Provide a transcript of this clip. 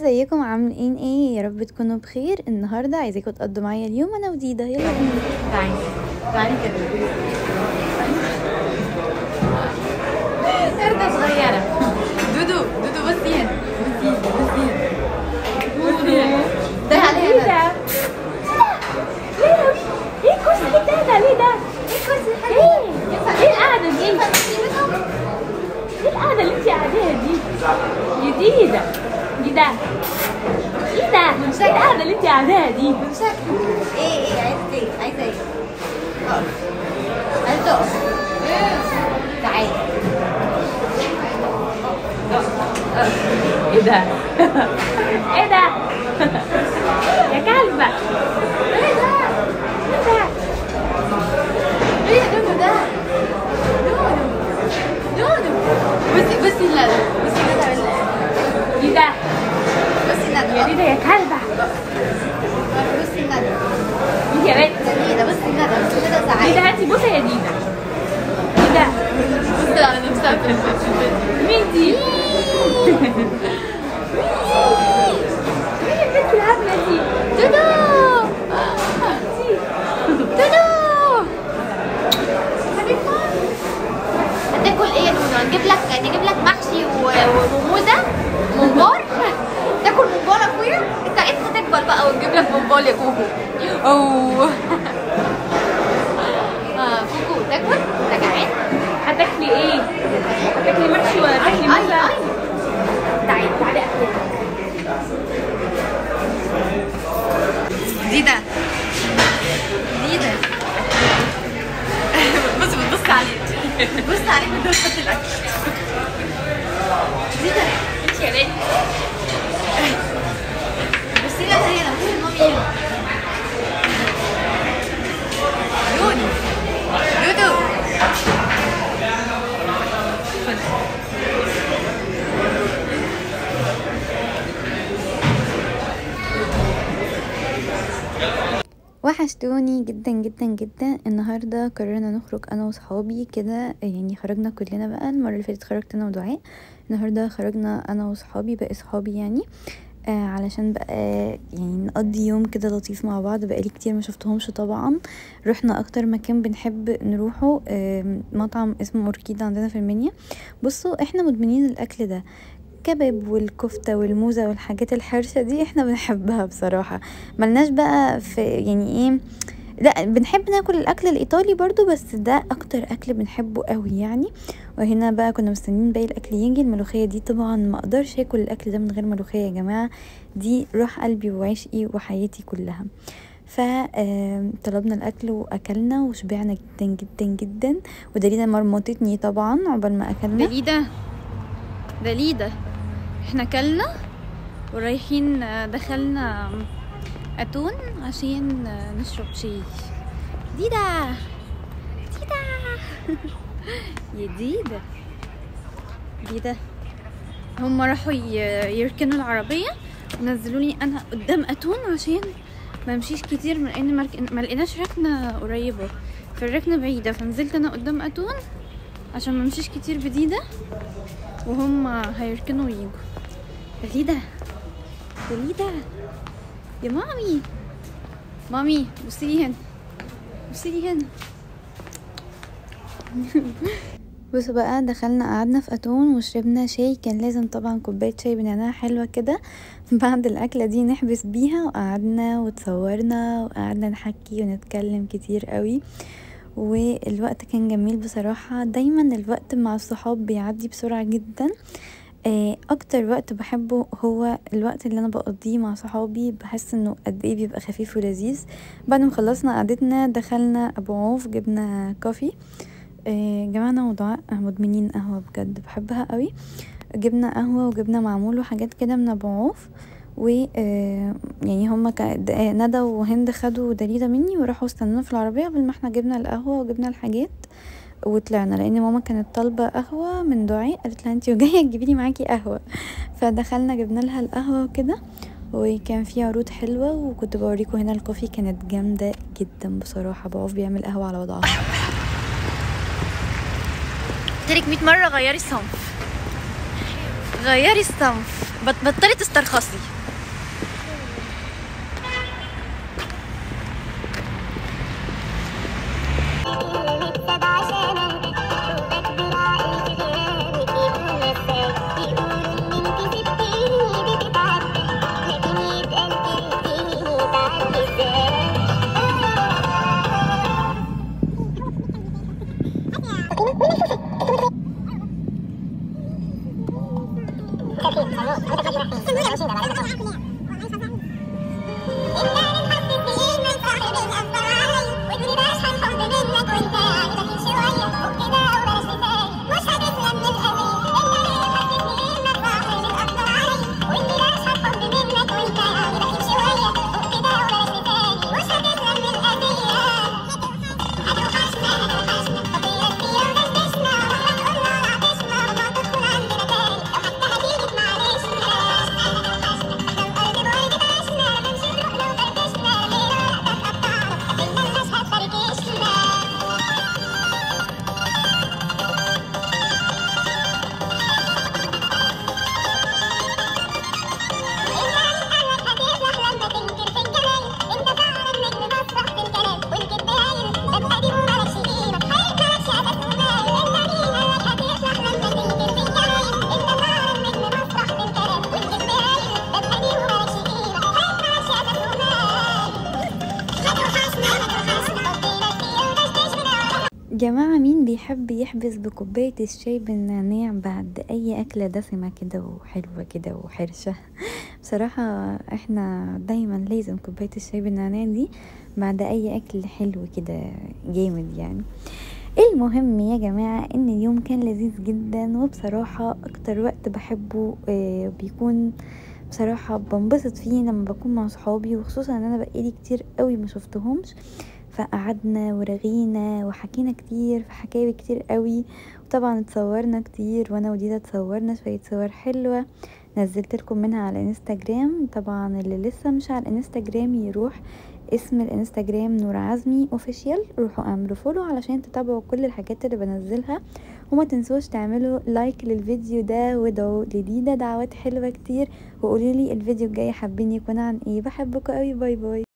ازيكم عاملين ايه يا رب تكونوا بخير النهارده عايزاكم تقضوا معايا اليوم انا وديدا يلا بينا تعالي تعالي كده وردة صغيرة دودو دودو بصي هنا بصي بصي هنا بصي هنا ده عليها ايه الكرسي اللي بتقعد عليه ده؟ ايه الكرسي ايه؟ ايه القعدة دي؟ ايه القعدة اللي انت قاعداها دي؟ جديدة جديدة ايه ده؟ ايه القعدة اللي انت قاعداها دي؟ شكل ايه ايه عايزة ايه عايزة ايه اقف عايزة اقف تعالي ايه ده؟ ايه ده؟ يا كلبة ايه ده ايه ده؟ ايه يا دودو ده دودو دودو بصي بصي لا بصي لا ايه ده؟ بصي لا يا ديدا يا كلبة بصي الندى انت يا بنت جميلة بصي الندى بصي الندى ايه سعيدة ده هاتي بوسة يا ديدا ايه ده؟ بصي على نفسها في الفيديو مين دي؟ مين البنت الهبلة دي؟ دودو دودو هتاكل ايه يا دودو؟ هنجيب لك نجيب لك محشي و- وموزة ممبار تاكل ممبار يا اخويا؟ انت انت تكبر بقى ونجيب لك ممبار يا كوكو اوه اه كوكو تاكل؟ انت جعان؟ هتاكلي ايه؟ هتاكلي محشي ولا هتاكلي اي موزة؟ اي تعالي تعالي اكلك ديدا ديدا بص بتبص عليك بتبص عليك وانت بتحط الاكل ديدا انت يا بنت بصي لها هنا بصي لمامي هنا دودو دودو وحشتوني جدا جدا جدا النهارده قررنا نخرج انا وصحابي كده يعني خرجنا كلنا بقى المره اللي فاتت خرجت انا ودعاء النهارده خرجنا انا وصحابي باقي صحابي يعني آه علشان بقى يعني نقضي يوم كده لطيف مع بعض بقالي كتير ما شفتهمش طبعا رحنا اكتر مكان بنحب نروحه آه مطعم اسمه اوركيد عندنا في المنيا بصوا احنا مدمنين الاكل ده كباب والكفتة والموزة والحاجات الحرشة دي احنا بنحبها بصراحة ملناش بقى في يعني ايه لا بنحب ناكل الاكل الايطالي برضو بس ده اكتر اكل بنحبه قوي يعني وهنا بقى كنا مستنيين باقي الاكل يجي الملوخيه دي طبعا ما اقدرش اكل الاكل ده من غير ملوخيه يا جماعه دي روح قلبي وعشقي وحياتي كلها فطلبنا الاكل واكلنا وشبعنا جدا جدا جدا ودليدا مرمطتني طبعا عقبال ما اكلنا دليدة دليدة احنا كلنا ورايحين دخلنا اتون عشان نشرب شاي ديدا ديدا يا ديدا ديدا هم راحوا ي- يركنوا العربية ونزلوني انا قدام اتون عشان ما امشيش كتير من ان مرك... ما لقيناش ركنة قريبة فالركنة بعيدة فنزلت انا قدام اتون عشان ما امشيش كتير بديدة وهم هيركنوا ويجوا دليدة دليدة يا مامي مامي بصي هنا بصي هنا بصوا بقى دخلنا قعدنا في اتون وشربنا شاي كان لازم طبعا كوبايه شاي بنعناع حلوه كده بعد الاكله دي نحبس بيها وقعدنا وتصورنا وقعدنا نحكي ونتكلم كتير قوي والوقت كان جميل بصراحه دايما الوقت مع الصحاب بيعدي بسرعه جدا آه، اكتر وقت بحبه هو الوقت اللي انا بقضيه مع صحابي بحس انه قد ايه بيبقى خفيف ولذيذ بعد ما خلصنا قعدتنا دخلنا ابو عوف جبنا كوفي آه، جماعة ودعاء مدمنين قهوة بجد بحبها قوي جبنا قهوة وجبنا معمول وحاجات كده من ابو عوف و آه، يعني هما كا- د- آه، ندى وهند خدوا دليلة مني وراحوا استنونا في العربية قبل ما احنا جبنا القهوة وجبنا الحاجات وطلعنا لان ماما كانت طالبة قهوة من دعاء قالت لها انتي وجاية تجيبيلي معاكي قهوة فدخلنا جبنا لها القهوة وكده وكان في عروض حلوة وكنت بوريكم هنا الكوفي كانت جامدة جدا بصراحة بعوف بيعمل قهوة على وضعها قلت لك 100 مرة غيري الصنف غيري الصنف بط- بطلي تسترخصي جداد عشانك بكبر عقلي تغيرك يقولوا ازاي يقولوا ان انت سبتيني بتتعبي لكن يتقال كرهتيني تعبي ازاي جماعة مين بيحب يحبس بكوباية الشاي بالنعناع بعد أي أكلة دسمة كده وحلوة كده وحرشة بصراحة احنا دايما لازم كوباية الشاي بالنعناع دي بعد أي أكل حلو كده جامد يعني المهم يا جماعة ان اليوم كان لذيذ جدا وبصراحة اكتر وقت بحبه آه، بيكون بصراحة بنبسط فيه لما بكون مع صحابي وخصوصا ان انا بقالي كتير قوي ما شفتهمش فقعدنا ورغينا وحكينا كتير في حكاوي كتير قوي وطبعا اتصورنا كتير وانا وديدا اتصورنا شوية صور حلوة نزلت لكم منها على الانستجرام طبعا اللي لسه مش على الانستجرام يروح اسم الانستجرام نور عزمي اوفيشيال روحوا اعملوا فولو علشان تتابعوا كل الحاجات اللي بنزلها وما تنسوش تعملوا لايك للفيديو ده ودعوا لديدا دعوات حلوة كتير وقوليلي الفيديو الجاي حابين يكون عن ايه بحبكم قوي باي باي